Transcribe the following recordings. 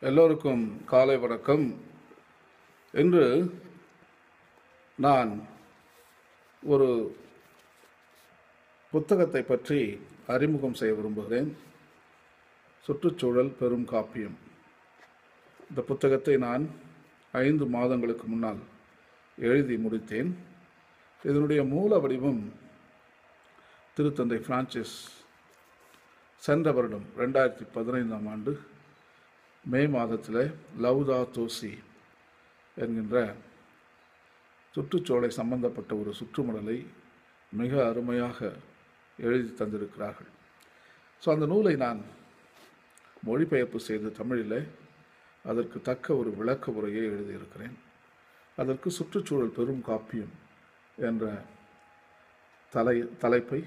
எல்லோருக்கும் காலை வணக்கம் இன்று நான் ஒரு புத்தகத்தை பற்றி அறிமுகம் செய்ய விரும்புகிறேன் சுற்றுச்சூழல் பெரும் காப்பியம் இந்த புத்தகத்தை நான் ஐந்து மாதங்களுக்கு முன்னால் எழுதி முடித்தேன் இதனுடைய மூல வடிவம் திருத்தந்தை பிரான்சிஸ் சென்ற வருடம் ரெண்டாயிரத்தி பதினைந்தாம் ஆண்டு மே மாதத்தில் லவ்தா தோசி என்கின்ற சுற்றுச்சூழலை சம்பந்தப்பட்ட ஒரு சுற்றுமடலை மிக அருமையாக எழுதி தந்திருக்கிறார்கள் ஸோ அந்த நூலை நான் மொழிபெயர்ப்பு செய்து தமிழில் அதற்கு தக்க ஒரு விளக்க உரையை எழுதியிருக்கிறேன் அதற்கு சுற்றுச்சூழல் பெரும் காப்பியம் என்ற தலை தலைப்பை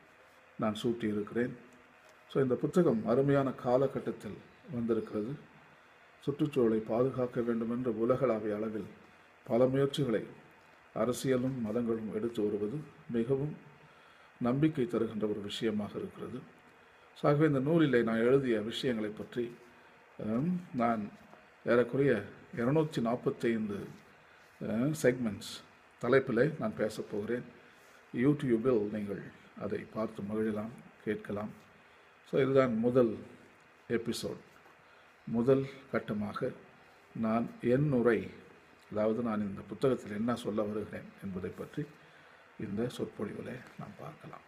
நான் சூட்டியிருக்கிறேன் ஸோ இந்த புத்தகம் அருமையான காலகட்டத்தில் வந்திருக்கிறது சுற்றுச்சூழலை பாதுகாக்க வேண்டும் என்ற உலகளாவிய அளவில் பல முயற்சிகளை அரசியலும் மதங்களும் எடுத்து வருவது மிகவும் நம்பிக்கை தருகின்ற ஒரு விஷயமாக இருக்கிறது ஸோ ஆகவே இந்த நூலிலே நான் எழுதிய விஷயங்களை பற்றி ஹம், நான் ஏறக்குறைய இருநூற்றி நாற்பத்தைந்து செக்மெண்ட்ஸ் தலைப்பில் நான் பேசப் போகிறேன் யூடியூபில் நீங்கள் அதை பார்த்து மகிழலாம் கேட்கலாம் ஸோ இதுதான் முதல் எபிசோட் முதல் கட்டமாக நான் என் உரை அதாவது நான் இந்த புத்தகத்தில் என்ன சொல்ல வருகிறேன் என்பதை பற்றி இந்த சொற்பொழிவில் நாம் பார்க்கலாம்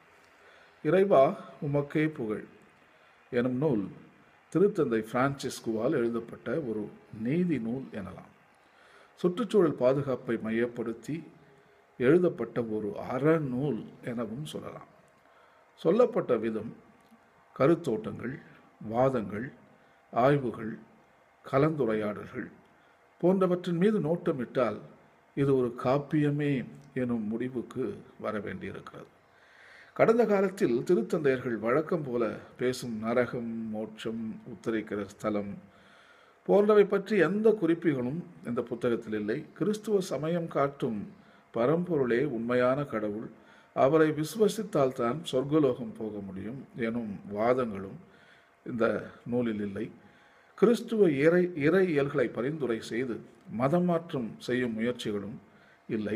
இறைவா உமக்கே புகழ் எனும் நூல் திருத்தந்தை பிரான்சிஸ்குவால் எழுதப்பட்ட ஒரு நீதி நூல் எனலாம் சுற்றுச்சூழல் பாதுகாப்பை மையப்படுத்தி எழுதப்பட்ட ஒரு அறநூல் எனவும் சொல்லலாம் சொல்லப்பட்ட விதம் கருத்தோட்டங்கள் வாதங்கள் ஆய்வுகள் கலந்துரையாடல்கள் போன்றவற்றின் மீது நோட்டமிட்டால் இது ஒரு காப்பியமே எனும் முடிவுக்கு வர வேண்டியிருக்கிறது கடந்த காலத்தில் திருத்தந்தையர்கள் வழக்கம் போல பேசும் நரகம் மோட்சம் உத்தரிக்கிற ஸ்தலம் போன்றவை பற்றி எந்த குறிப்புகளும் இந்த புத்தகத்தில் இல்லை கிறிஸ்துவ சமயம் காட்டும் பரம்பொருளே உண்மையான கடவுள் அவரை விசுவசித்தால் தான் சொர்க்கலோகம் போக முடியும் எனும் வாதங்களும் இந்த நூலில் இல்லை கிறிஸ்துவ இறை இறை இயல்களை பரிந்துரை செய்து மதம் மாற்றம் செய்யும் முயற்சிகளும் இல்லை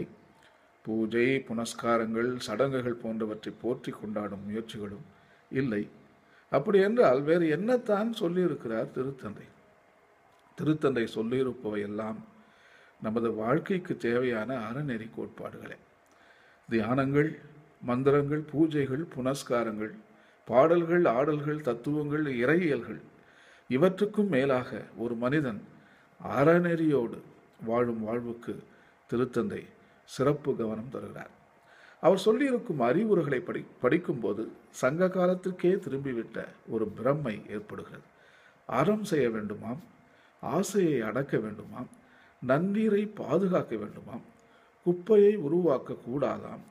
பூஜை புனஸ்காரங்கள் சடங்குகள் போன்றவற்றை போற்றி கொண்டாடும் முயற்சிகளும் இல்லை அப்படி என்றால் வேறு என்னத்தான் சொல்லியிருக்கிறார் திருத்தந்தை திருத்தந்தை சொல்லியிருப்பவை எல்லாம் நமது வாழ்க்கைக்கு தேவையான அறநெறி கோட்பாடுகளே தியானங்கள் மந்திரங்கள் பூஜைகள் புனஸ்காரங்கள் பாடல்கள் ஆடல்கள் தத்துவங்கள் இறையியல்கள் இவற்றுக்கும் மேலாக ஒரு மனிதன் அறநெறியோடு வாழும் வாழ்வுக்கு திருத்தந்தை சிறப்பு கவனம் தருகிறார் அவர் சொல்லியிருக்கும் அறிவுரைகளை படி படிக்கும்போது சங்க காலத்திற்கே திரும்பிவிட்ட ஒரு பிரம்மை ஏற்படுகிறது அறம் செய்ய வேண்டுமாம் ஆசையை அடக்க வேண்டுமாம் நன்னீரை பாதுகாக்க வேண்டுமாம் குப்பையை உருவாக்க கூடாதாம்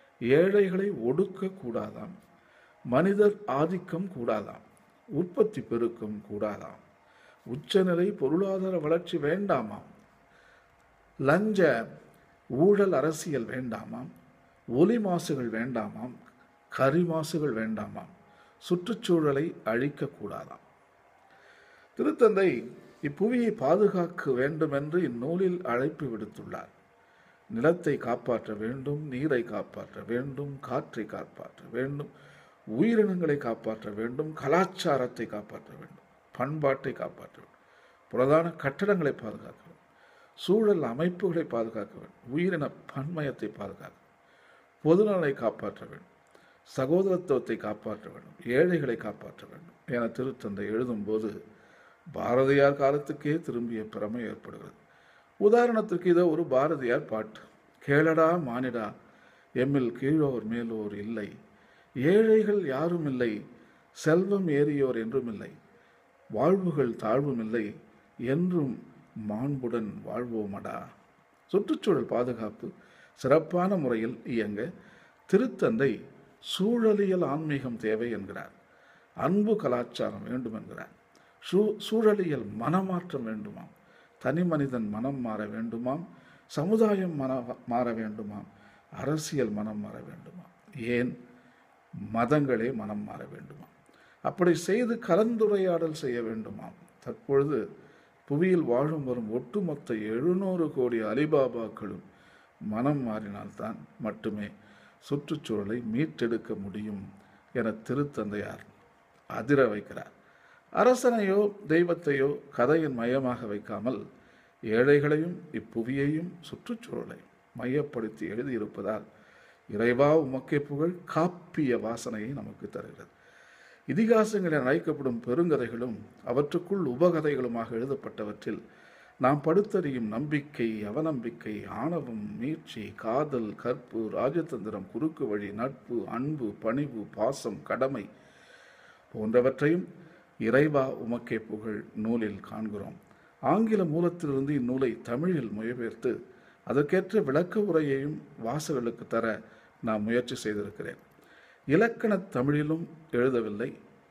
ஏழைகளை ஒடுக்க கூடாதாம் மனிதர் ஆதிக்கம் கூடாதாம் உற்பத்தி பெருக்கம் கூடாதாம் உச்சநிலை பொருளாதார வளர்ச்சி வேண்டாமாம் லஞ்ச ஊழல் அரசியல் வேண்டாமாம் ஒலி மாசுகள் வேண்டாமாம் கரி மாசுகள் வேண்டாமாம் சுற்றுச்சூழலை அழிக்கக்கூடாதாம் திருத்தந்தை இப்புவியை பாதுகாக்க வேண்டும் என்று இந்நூலில் அழைப்பு விடுத்துள்ளார் நிலத்தை காப்பாற்ற வேண்டும் நீரை காப்பாற்ற வேண்டும் காற்றை காப்பாற்ற வேண்டும் உயிரினங்களை காப்பாற்ற வேண்டும் கலாச்சாரத்தை காப்பாற்ற வேண்டும் பண்பாட்டை காப்பாற்ற வேண்டும் பிரதான கட்டடங்களை பாதுகாக்க வேண்டும் சூழல் அமைப்புகளை பாதுகாக்க வேண்டும் உயிரின பன்மயத்தை பாதுகாக்க வேண்டும் பொதுநலனை காப்பாற்ற வேண்டும் சகோதரத்துவத்தை காப்பாற்ற வேண்டும் ஏழைகளை காப்பாற்ற வேண்டும் என திருத்தந்தை எழுதும்போது பாரதியார் காலத்துக்கே திரும்பிய பிரமை ஏற்படுகிறது உதாரணத்திற்கு இதோ ஒரு பாரதியார் பாட்டு கேளடா மானிடா எம்மில் கீழோர் மேலோர் இல்லை ஏழைகள் யாரும் இல்லை செல்வம் ஏறியோர் என்றும் இல்லை வாழ்வுகள் தாழ்வும் இல்லை என்றும் மாண்புடன் வாழ்வோமடா சுற்றுச்சூழல் பாதுகாப்பு சிறப்பான முறையில் இயங்க திருத்தந்தை சூழலியல் ஆன்மீகம் தேவை என்கிறார் அன்பு கலாச்சாரம் வேண்டும் என்கிறார் சூ சூழலியல் மனமாற்றம் வேண்டுமாம் தனி மனிதன் மனம் மாற வேண்டுமாம் சமுதாயம் மன மாற வேண்டுமாம் அரசியல் மனம் மாற வேண்டுமாம் ஏன் மதங்களே மனம் மாற வேண்டுமாம் அப்படி செய்து கலந்துரையாடல் செய்ய வேண்டுமாம் தற்பொழுது புவியில் வாழும் வரும் ஒட்டுமொத்த எழுநூறு கோடி அலிபாபாக்களும் மனம் மாறினால்தான் மட்டுமே சுற்றுச்சூழலை மீட்டெடுக்க முடியும் என திருத்தந்தையார் அதிர வைக்கிறார் அரசனையோ தெய்வத்தையோ கதையின் மையமாக வைக்காமல் ஏழைகளையும் இப்புவியையும் சுற்றுச்சூழலை மையப்படுத்தி எழுதியிருப்பதால் இறைவா உமக்கே புகழ் காப்பிய வாசனையை நமக்கு தருகிறது இதிகாசங்கள் என அழைக்கப்படும் பெருங்கதைகளும் அவற்றுக்குள் உபகதைகளுமாக எழுதப்பட்டவற்றில் நாம் படுத்தறியும் நம்பிக்கை அவநம்பிக்கை ஆணவம் மீட்சி காதல் கற்பு ராஜதந்திரம் குறுக்கு வழி நட்பு அன்பு பணிவு பாசம் கடமை போன்றவற்றையும் இறைவா உமக்கே புகழ் நூலில் காண்கிறோம் ஆங்கில மூலத்திலிருந்து இந்நூலை தமிழில் மொழிபெயர்த்து அதற்கேற்ற விளக்க உரையையும் வாசகர்களுக்கு தர நான் முயற்சி செய்திருக்கிறேன் இலக்கண தமிழிலும் எழுதவில்லை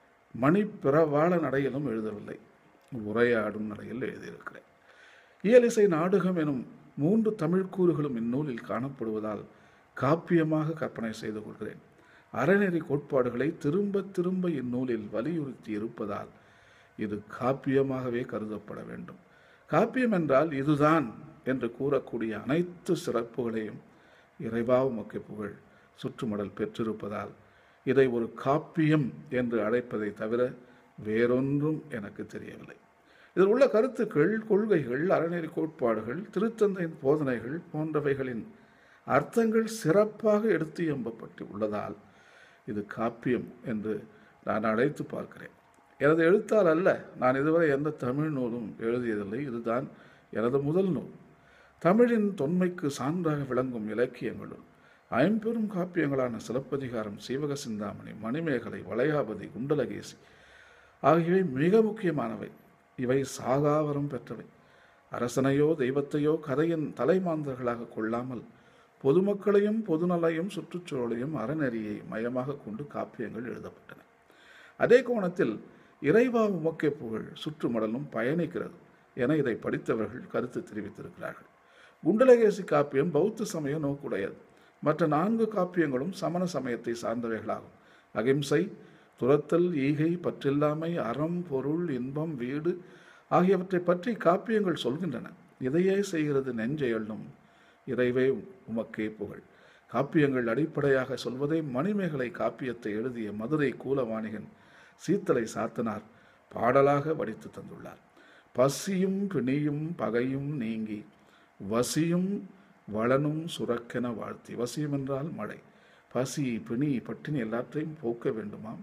மணிப்பிறவாள நடையிலும் எழுதவில்லை உரையாடும் நடையில் எழுதியிருக்கிறேன் இயலிசை நாடகம் எனும் மூன்று தமிழ் கூறுகளும் இந்நூலில் காணப்படுவதால் காப்பியமாக கற்பனை செய்து கொள்கிறேன் அறநெறி கோட்பாடுகளை திரும்ப திரும்ப இந்நூலில் வலியுறுத்தி இருப்பதால் இது காப்பியமாகவே கருதப்பட வேண்டும் காப்பியம் என்றால் இதுதான் என்று கூறக்கூடிய அனைத்து சிறப்புகளையும் இறைவா உமக்கு புகழ் சுற்றுமடல் பெற்றிருப்பதால் இதை ஒரு காப்பியம் என்று அழைப்பதை தவிர வேறொன்றும் எனக்கு தெரியவில்லை இதில் உள்ள கருத்துக்கள் கொள்கைகள் அறநெறி கோட்பாடுகள் திருத்தந்தையின் போதனைகள் போன்றவைகளின் அர்த்தங்கள் சிறப்பாக எடுத்து எம்பப்பட்டு உள்ளதால் இது காப்பியம் என்று நான் அழைத்து பார்க்கிறேன் எனது எழுத்தால் அல்ல நான் இதுவரை எந்த தமிழ் நூலும் எழுதியதில்லை இதுதான் எனது முதல் நூல் தமிழின் தொன்மைக்கு சான்றாக விளங்கும் இலக்கியங்களுள் ஐம்பெரும் காப்பியங்களான சிலப்பதிகாரம் சீவக சிந்தாமணி மணிமேகலை வளையாபதி குண்டலகேசி ஆகியவை மிக முக்கியமானவை இவை சாகாவரம் பெற்றவை அரசனையோ தெய்வத்தையோ கதையின் தலைமாந்தர்களாக கொள்ளாமல் பொதுமக்களையும் பொதுநலையும் சுற்றுச்சூழலையும் அறநெறியை மையமாக கொண்டு காப்பியங்கள் எழுதப்பட்டன அதே கோணத்தில் இறைவா உமக்கே புகழ் சுற்றுமடலும் பயணிக்கிறது என இதை படித்தவர்கள் கருத்து தெரிவித்திருக்கிறார்கள் குண்டலகேசி காப்பியம் பௌத்த சமய நோக்குடையது மற்ற நான்கு காப்பியங்களும் சமண சமயத்தை சார்ந்தவைகளாகும் அகிம்சை துரத்தல் ஈகை பற்றில்லாமை அறம் பொருள் இன்பம் வீடு ஆகியவற்றை பற்றி காப்பியங்கள் சொல்கின்றன இதையே செய்கிறது நெஞ்சை எண்ணும் இறைவே உமக்கே புகழ் காப்பியங்கள் அடிப்படையாக சொல்வதை மணிமேகலை காப்பியத்தை எழுதிய மதுரை கூலவாணிகன் சீத்தலை சாத்தனார் பாடலாக வடித்து தந்துள்ளார் பசியும் பிணியும் பகையும் நீங்கி வசியும் வளனும் சுரக்கென வாழ்த்தி வசியம் என்றால் மழை பசி பிணி பட்டினி எல்லாற்றையும் போக்க வேண்டுமாம்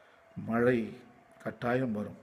மழை கட்டாயம் வரும்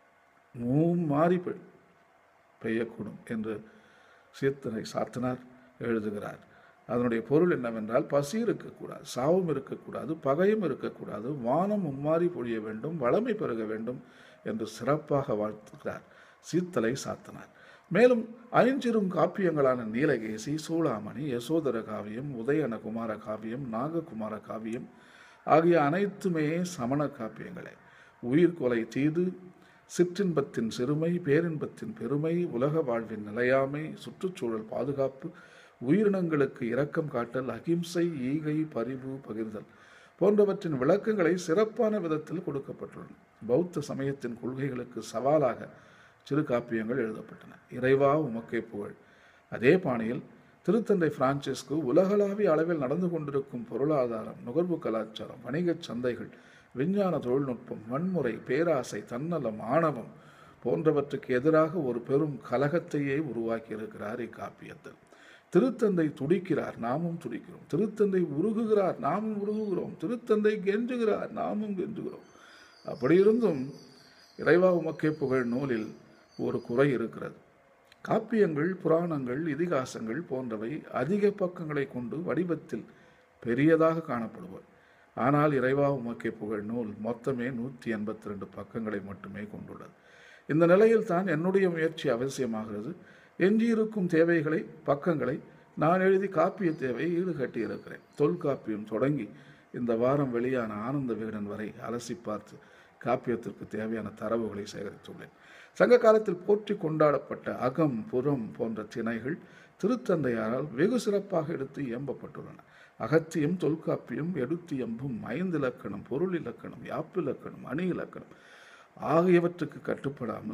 மூ மாறி பெ- பெய்யக்கூடும் என்று சீர்த்தனை சாத்தனார் எழுதுகிறார் அதனுடைய பொருள் என்னவென்றால் பசி இருக்கக்கூடாது சாவும் இருக்கக்கூடாது பகையும் இருக்கக்கூடாது வானம் மும்மாறி பொழிய வேண்டும் வளமை பெருக வேண்டும் என்று சிறப்பாக வாழ்த்துகிறார் சீர்த்தலை சாத்தனார் மேலும் ஐஞ்சிறும் காப்பியங்களான நீலகேசி சூளாமணி யசோதர காவியம் உதயன குமார காவியம் நாககுமார காவியம் ஆகிய அனைத்துமே சமண காப்பியங்களே உயிர்கொலை தீது சிற்றின்பத்தின் சிறுமை பேரின்பத்தின் பெருமை உலக வாழ்வின் நிலையாமை சுற்றுச்சூழல் பாதுகாப்பு உயிரினங்களுக்கு இரக்கம் காட்டல் அகிம்சை ஈகை பரிவு பகிர்தல் போன்றவற்றின் விளக்கங்களை சிறப்பான விதத்தில் கொடுக்கப்பட்டுள்ளன பௌத்த சமயத்தின் கொள்கைகளுக்கு சவாலாக சிறு காப்பியங்கள் எழுதப்பட்டன இறைவா உமக்கே புகழ் அதே பாணியில் திருத்தந்தை பிரான்சிஸ்கு உலகளாவிய அளவில் நடந்து கொண்டிருக்கும் பொருளாதாரம் நுகர்வு கலாச்சாரம் வணிகச் சந்தைகள் விஞ்ஞான தொழில்நுட்பம் வன்முறை பேராசை தன்னலம் ஆணவம் போன்றவற்றுக்கு எதிராக ஒரு பெரும் கலகத்தையே உருவாக்கி இருக்கிறார் இக்காப்பியத்தில் திருத்தந்தை துடிக்கிறார் நாமும் துடிக்கிறோம் திருத்தந்தை உருகுகிறார் நாமும் உருகுகிறோம் திருத்தந்தை கெஞ்சுகிறார் நாமும் கெஞ்சுகிறோம் அப்படி இருந்தும் இறைவா உமக்கே புகழ் நூலில் ஒரு குறை இருக்கிறது காப்பியங்கள் புராணங்கள் இதிகாசங்கள் போன்றவை அதிக பக்கங்களை கொண்டு வடிவத்தில் பெரியதாக காணப்படுவர் ஆனால் இறைவா உமக்கே புகழ் நூல் மொத்தமே நூற்றி எண்பத்தி ரெண்டு பக்கங்களை மட்டுமே கொண்டுள்ளது இந்த நிலையில் தான் என்னுடைய முயற்சி அவசியமாகிறது எஞ்சியிருக்கும் தேவைகளை பக்கங்களை நான் எழுதி காப்பிய தேவையை ஈடுகட்டி இருக்கிறேன் தொல்காப்பியம் தொடங்கி இந்த வாரம் வெளியான ஆனந்த விகடன் வரை அலசி பார்த்து காப்பியத்திற்கு தேவையான தரவுகளை சேகரித்துள்ளேன் சங்க காலத்தில் போற்றி கொண்டாடப்பட்ட அகம் புறம் போன்ற திணைகள் திருத்தந்தையாரால் வெகு சிறப்பாக எடுத்து இயம்பப்பட்டுள்ளன அகத்தியம் தொல்காப்பியம் எடுத்து எம்பும் ஐந்து இலக்கணம் பொருள் இலக்கணம் யாப்பு இலக்கணம் அணி இலக்கணம் ஆகியவற்றுக்கு கட்டுப்படாமல்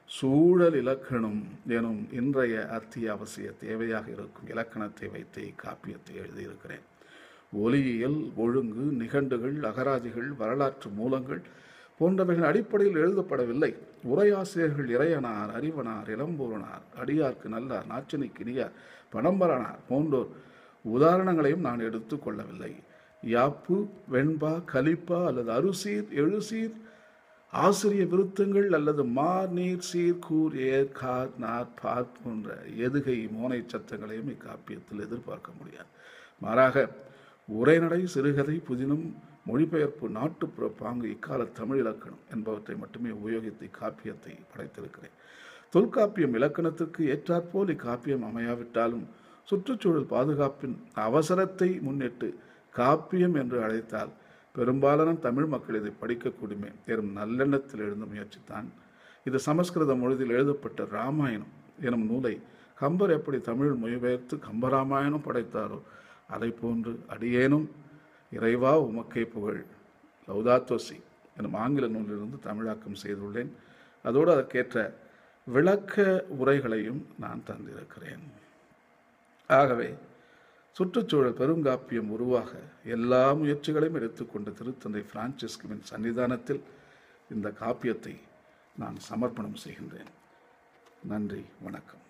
சூழல் இலக்கணம் எனும் இன்றைய அத்தியாவசிய தேவையாக இருக்கும் இலக்கணத்தை வைத்து இக்காப்பியத்தை எழுதியிருக்கிறேன் ஒலியியல் ஒழுங்கு நிகண்டுகள் அகராதிகள் வரலாற்று மூலங்கள் போன்றவைகள் அடிப்படையில் எழுதப்படவில்லை உரையாசிரியர்கள் இறையனார் அறிவனார் இளம்பூரனார் அடியார்க்கு நல்லார் நாச்சினிக்கு இனியார் பணம்பரனார் போன்றோர் உதாரணங்களையும் நான் எடுத்துக் கொள்ளவில்லை யாப்பு வெண்பா கலிப்பா அல்லது அருசீர் எழுசீர் ஆசிரிய விருத்தங்கள் அல்லது மார் நீர் சீர் கூர் ஏர் கார் நார் பார் போன்ற எதுகை மோனை சத்தங்களையும் இக்காப்பியத்தில் எதிர்பார்க்க முடியாது மாறாக உரைநடை சிறுகதை புதினம் மொழிபெயர்ப்பு நாட்டுப்புற பாங்கு இக்கால தமிழ் இலக்கணம் என்பவற்றை மட்டுமே உபயோகித்து இக்காப்பியத்தை படைத்திருக்கிறேன் தொல்காப்பியம் இலக்கணத்திற்கு ஏற்றாற்போல் இக்காப்பியம் அமையாவிட்டாலும் சுற்றுச்சூழல் பாதுகாப்பின் அவசரத்தை முன்னிட்டு காப்பியம் என்று அழைத்தால் பெரும்பாலான தமிழ் மக்கள் இதை படிக்கக்கூடுமே எனும் நல்லெண்ணத்தில் எழுந்த முயற்சித்தான் இது சமஸ்கிருத மொழியில் எழுதப்பட்ட ராமாயணம் எனும் நூலை கம்பர் எப்படி தமிழ் மொழிபெயர்த்து கம்பராமாயணம் படைத்தாரோ அதை போன்று அடியேனும் இறைவா உமக்கே புகழ் லௌதாத்தோசி எனும் ஆங்கில நூலிலிருந்து தமிழாக்கம் செய்துள்ளேன் அதோடு அதற்கேற்ற விளக்க உரைகளையும் நான் தந்திருக்கிறேன் ஆகவே சுற்றுச்சூழல் பெருங்காப்பியம் உருவாக எல்லா முயற்சிகளையும் எடுத்துக்கொண்ட திருத்தந்தை பிரான்சிஸ்குவின் சன்னிதானத்தில் இந்த காப்பியத்தை நான் சமர்ப்பணம் செய்கின்றேன் நன்றி வணக்கம்